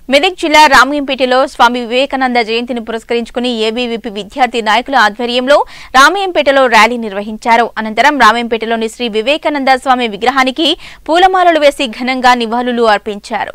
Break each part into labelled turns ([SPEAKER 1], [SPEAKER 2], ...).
[SPEAKER 1] మెదక్ జిల్లా రామయంపేటలో స్వామి వివేకానంద జయంతిని పురస్కరించుకుని ఏబీవీపీ విద్యార్థి నాయకుల ఆధ్వర్యంలో రామయంపేటలో ర్యాలీ నిర్వహించారు అనంతరం రామయంపేటలోని శ్రీ వివేకానంద స్వామి విగ్రహానికి పూలమాలలు వేసి ఘనంగా నివాళులు అర్పించారు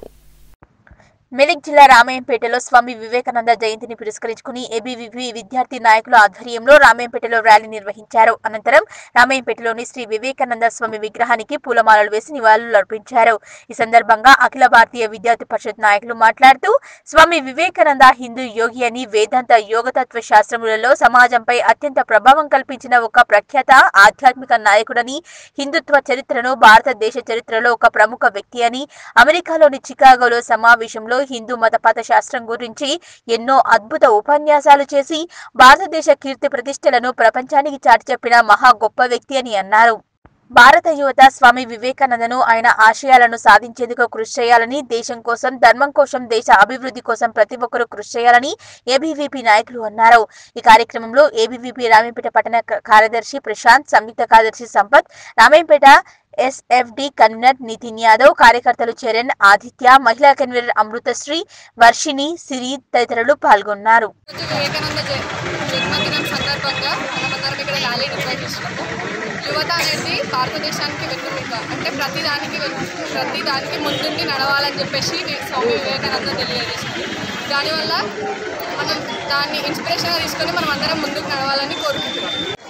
[SPEAKER 1] మెదక్ జిల్లా రామయ్యంపేటలో స్వామి వివేకానంద జయంతిని పురస్కరించుకుని ఏబీవీపీ విద్యార్థి నాయకుల ఆధ్వర్యంలో రామయ్యంపేటలో ర్యాలీ నిర్వహించారు అనంతరం రామయ్యంపేటలోని శ్రీ వివేకానంద స్వామి విగ్రహానికి పూలమాలలు వేసి నివాళులు అర్పించారు ఈ సందర్భంగా అఖిల భారతీయ విద్యార్థి పరిషత్ నాయకులు మాట్లాడుతూ స్వామి వివేకానంద హిందూ యోగి అని వేదాంత యోగతత్వ శాస్త్రములలో సమాజంపై అత్యంత ప్రభావం కల్పించిన ఒక ప్రఖ్యాత ఆధ్యాత్మిక నాయకుడని హిందుత్వ చరిత్రను భారతదేశ చరిత్రలో ఒక ప్రముఖ వ్యక్తి అని అమెరికాలోని చికాగోలో సమావేశంలో హిందూ మతపథ శాస్త్రం గురించి ఎన్నో అద్భుత ఉపన్యాసాలు చేసి భారతదేశ కీర్తి ప్రతిష్టలను ప్రపంచానికి చాటి చెప్పిన మహా గొప్ప వ్యక్తి అని అన్నారు భారత యువత స్వామి వివేకానందను ఆయన ఆశయాలను సాధించేందుకు కృషి చేయాలని దేశం కోసం ధర్మం కోసం దేశ అభివృద్ధి కోసం ప్రతి ఒక్కరూ కృషి చేయాలని ఏబీవీపీ నాయకులు అన్నారు ఈ కార్యక్రమంలో ఏబీవీపీ రామేపేట పట్టణ క- కార్యదర్శి ప్రశాంత్ సంయుక్త కార్యదర్శి సంపత్ రామేపేట ఎస్ఎఫ్డి కన్వీనర్ నితిన్ యాదవ్ కార్యకర్తలు చరణ్ ఆదిత్య మహిళా కన్వీనర్ అమృతశ్రీ వర్షిణి సిరి తదితరులు పాల్గొన్నారు
[SPEAKER 2] రోజు వివేకానంద జ- జన్మదినం సందర్భంగా మనమందరం ఇక్కడ ర్యాలీ నిర్వహిస్తున్నాము యువత అనేది భారతదేశానికి వెన్నుముక అంటే ప్రతి దానికి వెన్- ప్రతి దానికి ముందుండి నడవాలని చెప్పేసి వి- స్వామి వివేకానంద తెలియజేసింది దానివల్ల మనం దాన్ని ఇన్స్పిరేషన్గా తీసుకొని మనం అందరం ముందుకు నడవాలని కోరుకుంటున్నాం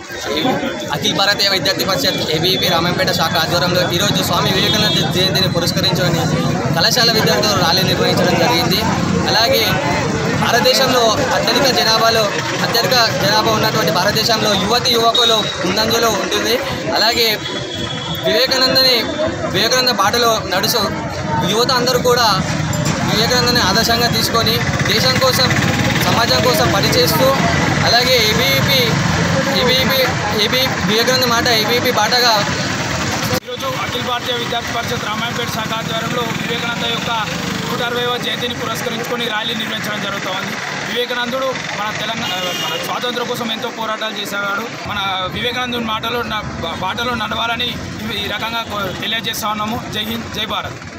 [SPEAKER 3] అఖిల భారతీయ విద్యార్థి పరిషత్ ఏబీపీ రామంపేట శాఖ ఆధ్వర్యంలో ఈరోజు స్వామి వివేకానంద జయంతిని పురస్కరించుకొని కళాశాల విద్యార్థులు ర్యాలీ నిర్వహించడం జరిగింది అలాగే భారతదేశంలో అత్యధిక జనాభాలో అత్యధిక జనాభా ఉన్నటువంటి భారతదేశంలో యువతి యువకులు ముందంజలో ఉంటుంది అలాగే వివేకానందని వివేకానంద బాటలో నడుచు యువత అందరూ కూడా వివేకానందని ఆదర్శంగా తీసుకొని దేశం కోసం సమాజం కోసం పనిచేస్తూ అలాగే ఏబీపీ ఏబీపీ ఏబీ వివేకానంద మాట ఏబీపీ బాటగా
[SPEAKER 4] ఈరోజు అఖిల భారతీయ విద్యార్థి పరిషత్ రామాయణపేట శాఖ ఆధ్వర్యంలో వివేకానంద యొక్క నూట అరవైవ జయంతిని పురస్కరించుకొని ర్యాలీ నిర్వహించడం జరుగుతోంది వివేకానందుడు మన తెలంగాణ మన స్వాతంత్రం కోసం ఎంతో పోరాటాలు చేసేవాడు మన వివేకానందుని మాటలో న- బాటలో నడవాలని ఈ రకంగా కో- తెలియజేస్తా ఉన్నాము జై హింద్ జై భారత్